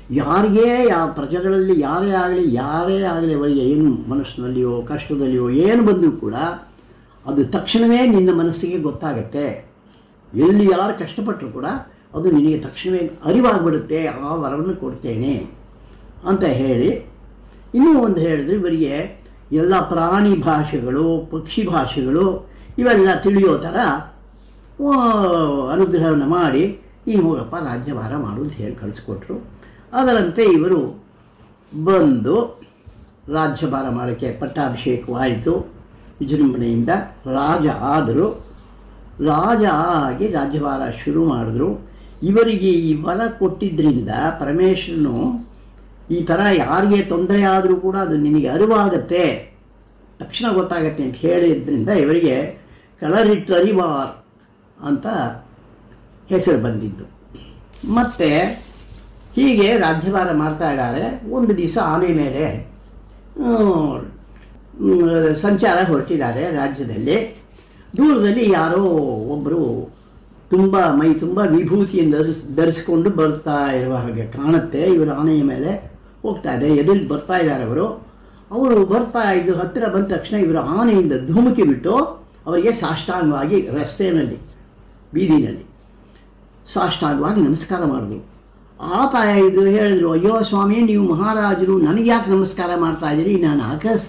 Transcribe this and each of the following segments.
ಯಾರಿಗೇ ಯಾವ ಪ್ರಜೆಗಳಲ್ಲಿ ಯಾರೇ ಆಗಲಿ ಯಾರೇ ಆಗಲಿ ಅವರಿಗೆ ಏನು ಮನಸ್ಸಿನಲ್ಲಿಯೋ ಕಷ್ಟದಲ್ಲಿಯೋ ಏನು ಬಂದರೂ ಕೂಡ ಅದು ತಕ್ಷಣವೇ ನಿನ್ನ ಮನಸ್ಸಿಗೆ ಗೊತ್ತಾಗತ್ತೆ ಎಲ್ಲಿ ಯಾರು ಕಷ್ಟಪಟ್ಟರು ಕೂಡ ಅದು ನಿನಗೆ ತಕ್ಷಣವೇ ಅರಿವಾಗ್ಬಿಡುತ್ತೆ ಆ ವರವನ್ನು ಕೊಡ್ತೇನೆ ಅಂತ ಹೇಳಿ ಇನ್ನೂ ಒಂದು ಹೇಳಿದ್ರೆ ಇವರಿಗೆ ಎಲ್ಲ ಪ್ರಾಣಿ ಭಾಷೆಗಳು ಪಕ್ಷಿ ಭಾಷೆಗಳು ಇವೆಲ್ಲ ತಿಳಿಯೋ ಥರ ಆ, ಅನುಗ್ರಹವನ್ನು ಮಾಡಿ ನೀನು ಹೋಗಪ್ಪ ರಾಜ್ಯಭಾರ ಮಾಡು ಅಂತ ಹೇಳಿ ಕಳಿಸ್ಕೊಟ್ರು ಅದರಂತೆ ಇವರು ಬಂದು ರಾಜ್ಯಭಾರ ಮಾಡೋಕ್ಕೆ ಪಟ್ಟಾಭಿಷೇಕವಾಯಿತು ವಿಜೃಂಭಣೆಯಿಂದ ರಾಜ ಆದರು ರಾಜ ಆಗಿ ರಾಜ್ಯಭಾರ ಶುರು ಮಾಡಿದ್ರು ಇವರಿಗೆ ಈ ವರ ಕೊಟ್ಟಿದ್ದರಿಂದ ಪರಮೇಶ್ವರನು ಈ ಥರ ಯಾರಿಗೆ ತೊಂದರೆ ಆದರೂ ಕೂಡ ಅದು ನಿನಗೆ ಅರಿವಾಗತ್ತೆ ತಕ್ಷಣ ಗೊತ್ತಾಗತ್ತೆ ಅಂತ ಹೇಳಿದ್ರಿಂದ ಇವರಿಗೆ ಕಳರಿಟ್ಟರಿವಾರ್ ಅಂತ ಹೆಸರು ಬಂದಿದ್ದು ಮತ್ತು ಹೀಗೆ ರಾಜ್ಯಭಾರ ಮಾಡ್ತಾ ಇದ್ದಾರೆ ಒಂದು ದಿವಸ ಆನೆ ಮೇಲೆ ಆ, ಮ್, ಸಂಚಾರ ಹೊರಟಿದ್ದಾರೆ ರಾಜ್ಯದಲ್ಲಿ ದೂರದಲ್ಲಿ ಯಾರೋ ಒಬ್ಬರು ತುಂಬ ಮೈ ತುಂಬ ವಿಭೂತಿಯನ್ನು ಧರಿಸ್ ಧರಿಸ್ಕೊಂಡು ಬರ್ತಾ ಇರುವ ಹಾಗೆ ಕಾಣುತ್ತೆ ಇವರು ಆನೆಯ ಮೇಲೆ ಹೋಗ್ತಾ ಇದ್ದಾರೆ ಎದುರಿಗೆ ಬರ್ತಾ ಇದ್ದಾರೆ ಅವರು ಅವರು ಬರ್ತಾ ಇದ್ದು ಹತ್ತಿರ ಬಂದ ತಕ್ಷಣ ಇವರು ಆನೆಯಿಂದ ಧುಮುಕಿ ಬಿಟ್ಟು ಅವರಿಗೆ ಸಾಷ್ಟಾಂಗವಾಗಿ ರಸ್ತೆಯಲ್ಲಿ ಬೀದಿನಲ್ಲಿ ಸಾಷ್ಟಾಂಗವಾಗಿ ನಮಸ್ಕಾರ ಮಾಡಿದ್ರು ಆಪ ಇದು ಹೇಳಿದ್ರು ಅಯ್ಯೋ ಸ್ವಾಮಿ ನೀವು ಮಹಾರಾಜರು ನನಗೆ ಯಾಕೆ ನಮಸ್ಕಾರ ಮಾಡ್ತಾ ಇದ್ದೀರಿ ನಾನು ಅಗಸ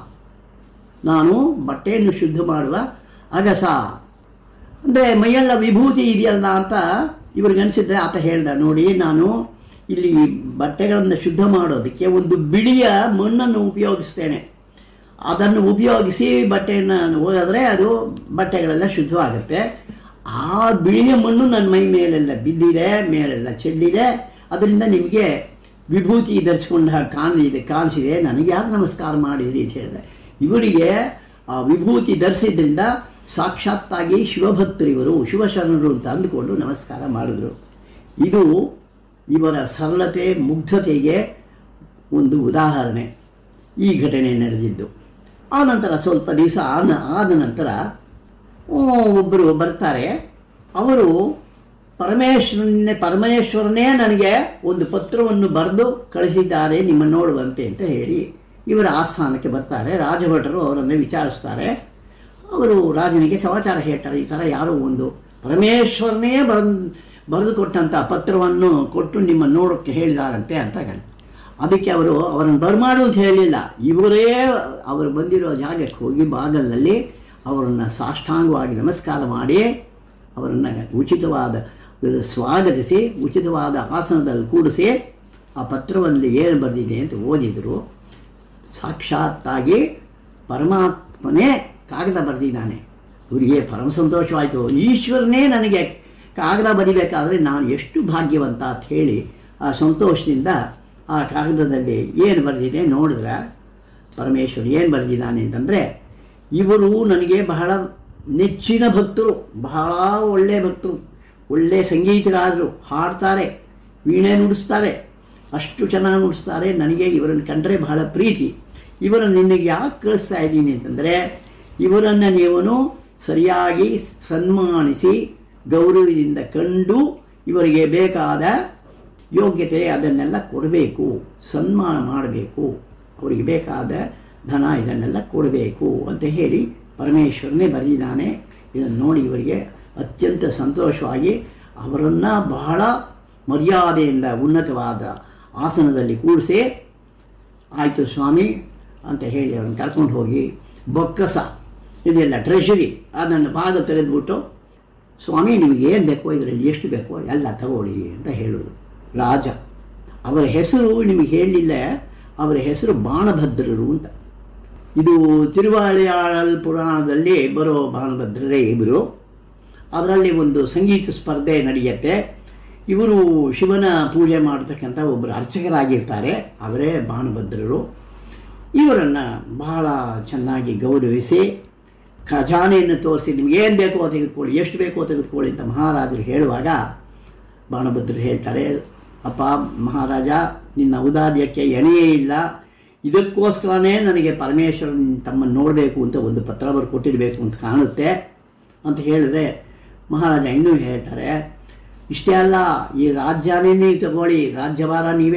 ನಾನು ಬಟ್ಟೆಯನ್ನು ಶುದ್ಧ ಮಾಡುವ ಅಗಸ ಅಂದರೆ ಮೈಯೆಲ್ಲ ವಿಭೂತಿ ಇದೆಯಲ್ಲ ಅಂತ ಇವ್ರಿಗೆ ಅನಿಸಿದ್ರೆ ಆತ ಹೇಳ್ದ ನೋಡಿ ನಾನು ಇಲ್ಲಿ ಬಟ್ಟೆಗಳನ್ನು ಶುದ್ಧ ಮಾಡೋದಕ್ಕೆ ಒಂದು ಬಿಳಿಯ ಮಣ್ಣನ್ನು ಉಪಯೋಗಿಸ್ತೇನೆ ಅದನ್ನು ಉಪಯೋಗಿಸಿ ಬಟ್ಟೆಯನ್ನು ಹೋಗಿದ್ರೆ ಅದು ಬಟ್ಟೆಗಳೆಲ್ಲ ಶುದ್ಧವಾಗುತ್ತೆ ಆ ಬಿಳಿಯ ಮಣ್ಣು ನನ್ನ ಮೈ ಮೇಲೆಲ್ಲ ಬಿದ್ದಿದೆ ಮೇಲೆಲ್ಲ ಚೆಲ್ಲಿದೆ ಅದರಿಂದ ನಿಮಗೆ ವಿಭೂತಿ ಧರಿಸ್ಕೊಂಡ ಹಾಗೆ ಕಾಣಿದೆ ಕಾಣಿಸಿದೆ ನನಗೆ ಯಾರು ನಮಸ್ಕಾರ ಮಾಡಿದ್ರಿ ಅಂತ ಹೇಳಿದೆ ಇವರಿಗೆ ಆ ವಿಭೂತಿ ಧರಿಸಿದ್ರಿಂದ ಸಾಕ್ಷಾತ್ತಾಗಿ ಶಿವಭಕ್ತರಿವರು ಶಿವಶರಣರು ಅಂತ ಅಂದುಕೊಂಡು ನಮಸ್ಕಾರ ಮಾಡಿದ್ರು ಇದು ಇವರ ಸರಳತೆ ಮುಗ್ಧತೆಗೆ ಒಂದು ಉದಾಹರಣೆ ಈ ಘಟನೆ ನಡೆದಿದ್ದು ಆ ನಂತರ ಸ್ವಲ್ಪ ದಿವಸ ಆದ ಆದ ನಂತರ ಒಬ್ಬರು ಬರ್ತಾರೆ ಅವರು ಪರಮೇಶ್ವರನ್ನೇ ಪರಮೇಶ್ವರನೇ ನನಗೆ ಒಂದು ಪತ್ರವನ್ನು ಬರೆದು ಕಳಿಸಿದ್ದಾರೆ ನಿಮ್ಮ ನೋಡುವಂತೆ ಅಂತ ಹೇಳಿ ಇವರ ಆಸ್ಥಾನಕ್ಕೆ ಬರ್ತಾರೆ ರಾಜಭಟರು ಅವರನ್ನು ವಿಚಾರಿಸ್ತಾರೆ ಅವರು ರಾಜನಿಗೆ ಸಮಾಚಾರ ಹೇಳ್ತಾರೆ ಈ ಥರ ಯಾರೋ ಒಂದು ಪರಮೇಶ್ವರನೇ ಬರೆದು ಬರೆದು ಕೊಟ್ಟಂಥ ಪತ್ರವನ್ನು ಕೊಟ್ಟು ನಿಮ್ಮ ನೋಡೋಕ್ಕೆ ಹೇಳಿದಾರಂತೆ ಅಂತ ಹೇಳಿ ಅದಕ್ಕೆ ಅವರು ಅವರನ್ನು ಬರಮಾಡು ಅಂತ ಹೇಳಿಲ್ಲ ಇವರೇ ಅವರು ಬಂದಿರೋ ಜಾಗಕ್ಕೆ ಹೋಗಿ ಬಾಗಲಲ್ಲಿ ಅವರನ್ನು ಸಾಷ್ಟಾಂಗವಾಗಿ ನಮಸ್ಕಾರ ಮಾಡಿ ಅವರನ್ನು ಉಚಿತವಾದ ಸ್ವಾಗತಿಸಿ ಉಚಿತವಾದ ಆಸನದಲ್ಲಿ ಕೂಡಿಸಿ ಆ ಪತ್ರವನ್ನು ಏನು ಬರೆದಿದೆ ಅಂತ ಓದಿದರು ಸಾಕ್ಷಾತ್ತಾಗಿ ಪರಮಾತ್ಮನೇ ಕಾಗದ ಬರೆದಿದ್ದಾನೆ ಇವರಿಗೆ ಪರಮ ಸಂತೋಷವಾಯಿತು ಈಶ್ವರನೇ ನನಗೆ ಕಾಗದ ಬರಿಬೇಕಾದ್ರೆ ನಾನು ಎಷ್ಟು ಭಾಗ್ಯವಂತ ಅಂತ ಹೇಳಿ ಆ ಸಂತೋಷದಿಂದ ಆ ಕಾಗದದಲ್ಲಿ ಏನು ಬರೆದಿದೆ ನೋಡಿದ್ರೆ ಪರಮೇಶ್ವರ್ ಏನು ಬರೆದಿದ್ದಾನೆ ಅಂತಂದರೆ ಇವರು ನನಗೆ ಬಹಳ ನೆಚ್ಚಿನ ಭಕ್ತರು ಬಹಳ ಒಳ್ಳೆಯ ಭಕ್ತರು ಒಳ್ಳೆಯ ಸಂಗೀತಗಾರರು ಹಾಡ್ತಾರೆ ವೀಣೆ ನುಡಿಸ್ತಾರೆ ಅಷ್ಟು ಚೆನ್ನಾಗಿ ನುಡಿಸ್ತಾರೆ ನನಗೆ ಇವರನ್ನು ಕಂಡರೆ ಬಹಳ ಪ್ರೀತಿ ಇವರನ್ನು ನಿನಗೆ ಯಾಕೆ ಕಳಿಸ್ತಾ ಇದ್ದೀನಿ ಅಂತಂದರೆ ಇವರನ್ನು ನೀವು ಸರಿಯಾಗಿ ಸನ್ಮಾನಿಸಿ ಗೌರವದಿಂದ ಕಂಡು ಇವರಿಗೆ ಬೇಕಾದ ಯೋಗ್ಯತೆ ಅದನ್ನೆಲ್ಲ ಕೊಡಬೇಕು ಸನ್ಮಾನ ಮಾಡಬೇಕು ಅವರಿಗೆ ಬೇಕಾದ ಧನ ಇದನ್ನೆಲ್ಲ ಕೊಡಬೇಕು ಅಂತ ಹೇಳಿ ಪರಮೇಶ್ವರನೇ ಬರೆದಿದ್ದಾನೆ ಇದನ್ನು ನೋಡಿ ಇವರಿಗೆ ಅತ್ಯಂತ ಸಂತೋಷವಾಗಿ ಅವರನ್ನು ಬಹಳ ಮರ್ಯಾದೆಯಿಂದ ಉನ್ನತವಾದ ಆಸನದಲ್ಲಿ ಕೂಡಿಸಿ ಆಯಿತು ಸ್ವಾಮಿ ಅಂತ ಹೇಳಿ ಅವ್ರನ್ನ ಕರ್ಕೊಂಡು ಹೋಗಿ ಬೊಕ್ಕಸ ಇದೆಲ್ಲ ಟ್ರೆಷರಿ ಅದನ್ನು ಭಾಗ ತೆಗೆದುಬಿಟ್ಟು ಸ್ವಾಮಿ ನಿಮಗೆ ಏನು ಬೇಕೋ ಇದರಲ್ಲಿ ಎಷ್ಟು ಬೇಕೋ ಎಲ್ಲ ತಗೊಳ್ಳಿ ಅಂತ ಹೇಳೋದು ರಾಜ ಅವರ ಹೆಸರು ನಿಮಗೆ ಹೇಳಲಿಲ್ಲ ಅವರ ಹೆಸರು ಬಾಣಭದ್ರರು ಅಂತ ಇದು ತಿರುವಾಳಿಯಾಳಲ್ ಪುರಾಣದಲ್ಲಿ ಬರೋ ಬಾಣಭದ್ರರೇ ಇವರು ಅದರಲ್ಲಿ ಒಂದು ಸಂಗೀತ ಸ್ಪರ್ಧೆ ನಡೆಯುತ್ತೆ ಇವರು ಶಿವನ ಪೂಜೆ ಮಾಡತಕ್ಕಂಥ ಒಬ್ಬರು ಅರ್ಚಕರಾಗಿರ್ತಾರೆ ಅವರೇ ಬಾಣಭದ್ರರು ಇವರನ್ನು ಬಹಳ ಚೆನ್ನಾಗಿ ಗೌರವಿಸಿ ಖಜಾನೆಯನ್ನು ತೋರಿಸಿ ನಿಮ್ಗೆ ಏನು ಬೇಕೋ ತೆಗೆದುಕೊಳ್ಳಿ ಎಷ್ಟು ಬೇಕೋ ತೆಗೆದುಕೊಳ್ಳಿ ಅಂತ ಮಹಾರಾಜರು ಹೇಳುವಾಗ ಬಾಣಭದ್ರರು ಹೇಳ್ತಾರೆ ಅಪ್ಪ ಮಹಾರಾಜ ನಿನ್ನ ಔದಾರ್ಯಕ್ಕೆ ಎಣೆಯೇ ಇಲ್ಲ ಇದಕ್ಕೋಸ್ಕರನೇ ನನಗೆ ಪರಮೇಶ್ವರನ್ ತಮ್ಮನ್ನು ನೋಡಬೇಕು ಅಂತ ಒಂದು ಪತ್ರ ಬರ್ ಕೊಟ್ಟಿರಬೇಕು ಅಂತ ಕಾಣುತ್ತೆ ಅಂತ ಹೇಳಿದ್ರೆ ಮಹಾರಾಜ ಇನ್ನೂ ಹೇಳ್ತಾರೆ ಇಷ್ಟೇ ಅಲ್ಲ ಈ ರಾಜ್ಯನೇ ನೀವು ತಗೊಳ್ಳಿ ರಾಜ್ಯಭಾರ ನೀವೇ